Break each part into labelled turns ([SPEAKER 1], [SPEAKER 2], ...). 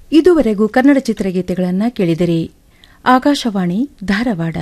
[SPEAKER 1] ಇದುವರೆಗೂ ಕನ್ನಡ ಚಿತ್ರಗೀತೆಗಳನ್ನು ಕೇಳಿದಿರಿ ಆಕಾಶವಾಣಿ ಧಾರವಾಡ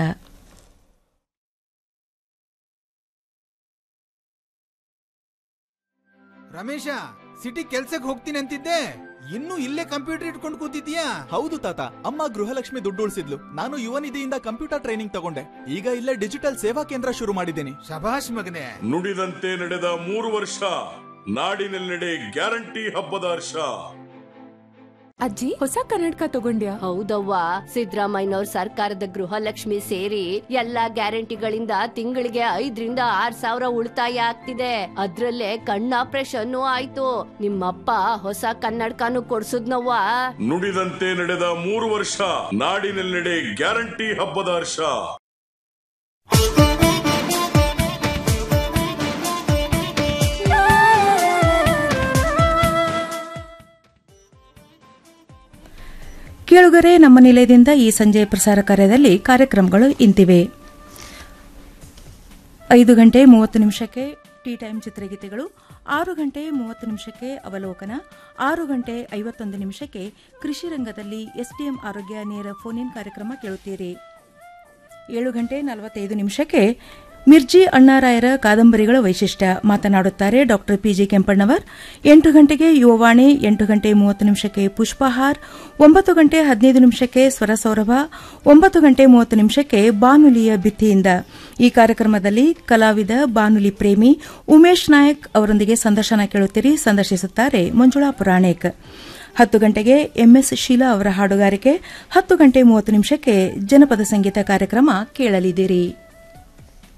[SPEAKER 2] ರಮೇಶ ಸಿಟಿ ಕೆಲ್ಸಕ್ಕೆ ಹೋಗ್ತೀನಿ ಅಂತಿದ್ದೆ ಇನ್ನೂ ಇಲ್ಲೇ ಕಂಪ್ಯೂಟರ್ ಇಟ್ಕೊಂಡು ಕೂತಿದ್ಯಾ
[SPEAKER 3] ಹೌದು ತಾತ ಅಮ್ಮ ಗೃಹಲಕ್ಷ್ಮಿ ದುಡ್ಡು ಉಳಿಸಿದ್ಲು ನಾನು ಯುವ ನಿಧಿಯಿಂದ ಕಂಪ್ಯೂಟರ್ ಟ್ರೈನಿಂಗ್ ತಗೊಂಡೆ ಈಗ ಇಲ್ಲೇ ಡಿಜಿಟಲ್ ಸೇವಾ ಕೇಂದ್ರ ಶುರು ಮಾಡಿದ್ದೀನಿ
[SPEAKER 2] ಶಭಾಷ್ ಮಗನೇ
[SPEAKER 4] ನುಡಿದಂತೆ ನಡೆದ ಮೂರು ವರ್ಷ ನಾಡಿನೆಲ್ಲೆಡೆ ಗ್ಯಾರಂಟಿ ಹಬ್ಬದ ಹರ್ಷ
[SPEAKER 5] ಅಜ್ಜಿ ಹೊಸ ಕನ್ನಡಕ ತಗೊಂಡ್ಯಾ
[SPEAKER 6] ಹೌದವ್ವ ಸಿದ್ದರಾಮಯ್ಯನವ್ರ ಸರ್ಕಾರದ ಗೃಹಲಕ್ಷ್ಮಿ ಸೇರಿ ಎಲ್ಲಾ ಗ್ಯಾರಂಟಿಗಳಿಂದ ತಿಂಗಳಿಗೆ ಐದರಿಂದ ಆರ್ ಸಾವಿರ ಉಳಿತಾಯ ಆಗ್ತಿದೆ ಅದ್ರಲ್ಲೇ ಕಣ್ಣ ಆಪರೇಷನ್ ಆಯ್ತು ನಿಮ್ಮಪ್ಪ ಹೊಸ ಕನ್ನಡಕನು ಕೊಡ್ಸುದ್ನವ್ವ
[SPEAKER 4] ನುಡಿದಂತೆ ನಡೆದ ಮೂರು ವರ್ಷ ನಾಡಿನೆಲ್ಲೆಡೆ ಗ್ಯಾರಂಟಿ ಹಬ್ಬದ ಹರ್ಷ
[SPEAKER 1] ಕೇಳುಗರೆ ನಮ್ಮ ನಿಲಯದಿಂದ ಈ ಸಂಜೆ ಪ್ರಸಾರ ಕಾರ್ಯದಲ್ಲಿ ಕಾರ್ಯಕ್ರಮಗಳು ಇಂತಿವೆ ಐದು ಗಂಟೆ ಮೂವತ್ತು ನಿಮಿಷಕ್ಕೆ ಟೀ ಟೈಮ್ ಚಿತ್ರಗೀತೆಗಳು ಆರು ಗಂಟೆ ಮೂವತ್ತು ನಿಮಿಷಕ್ಕೆ ಅವಲೋಕನ ಆರು ಗಂಟೆ ಐವತ್ತೊಂದು ನಿಮಿಷಕ್ಕೆ ಕೃಷಿ ರಂಗದಲ್ಲಿ ಎಸ್ಡಿಎಂ ಆರೋಗ್ಯ ನೇರ ಫೋನ್ ಇನ್ ಕಾರ್ಯಕ್ರಮ ಕೇಳುತ್ತೀರಿ ಏಳು ಗಂಟೆ ನಲವತ್ತೈದು ನಿಮಿಷಕ್ಕೆ ಮಿರ್ಜಿ ಅಣ್ಣಾರಾಯರ ಕಾದಂಬರಿಗಳ ವೈಶಿಷ್ಟ್ಯ ಮಾತನಾಡುತ್ತಾರೆ ಡಾಕ್ಟರ್ ಪಿಜಿ ಕೆಂಪಣ್ಣವರ್ ಎಂಟು ಗಂಟೆಗೆ ಯುವವಾಣಿ ಎಂಟು ಗಂಟೆ ಮೂವತ್ತು ನಿಮಿಷಕ್ಕೆ ಪುಷ್ಪಹಾರ್ ಒಂಬತ್ತು ಗಂಟೆ ಹದಿನೈದು ನಿಮಿಷಕ್ಕೆ ಸ್ವರ ಸೌರಭ ಒಂಬತ್ತು ಗಂಟೆ ಮೂವತ್ತು ನಿಮಿಷಕ್ಕೆ ಬಾನುಲಿಯ ಭಿತ್ತಿಯಿಂದ ಈ ಕಾರ್ಯಕ್ರಮದಲ್ಲಿ ಕಲಾವಿದ ಬಾನುಲಿ ಪ್ರೇಮಿ ಉಮೇಶ್ ನಾಯಕ್ ಅವರೊಂದಿಗೆ ಸಂದರ್ಶನ ಕೇಳುತ್ತೀರಿ ಸಂದರ್ಶಿಸುತ್ತಾರೆ ಮಂಜುಳಾ ಪುರಾಣಿಕ್ ಹತ್ತು ಗಂಟೆಗೆ ಎಂಎಸ್ ಶೀಲಾ ಅವರ ಹಾಡುಗಾರಿಕೆ ಹತ್ತು ಗಂಟೆ ಮೂವತ್ತು ನಿಮಿಷಕ್ಕೆ ಜನಪದ ಸಂಗೀತ ಕಾರ್ಯಕ್ರಮ ಕೇಳಲಿದ್ದೀರಿ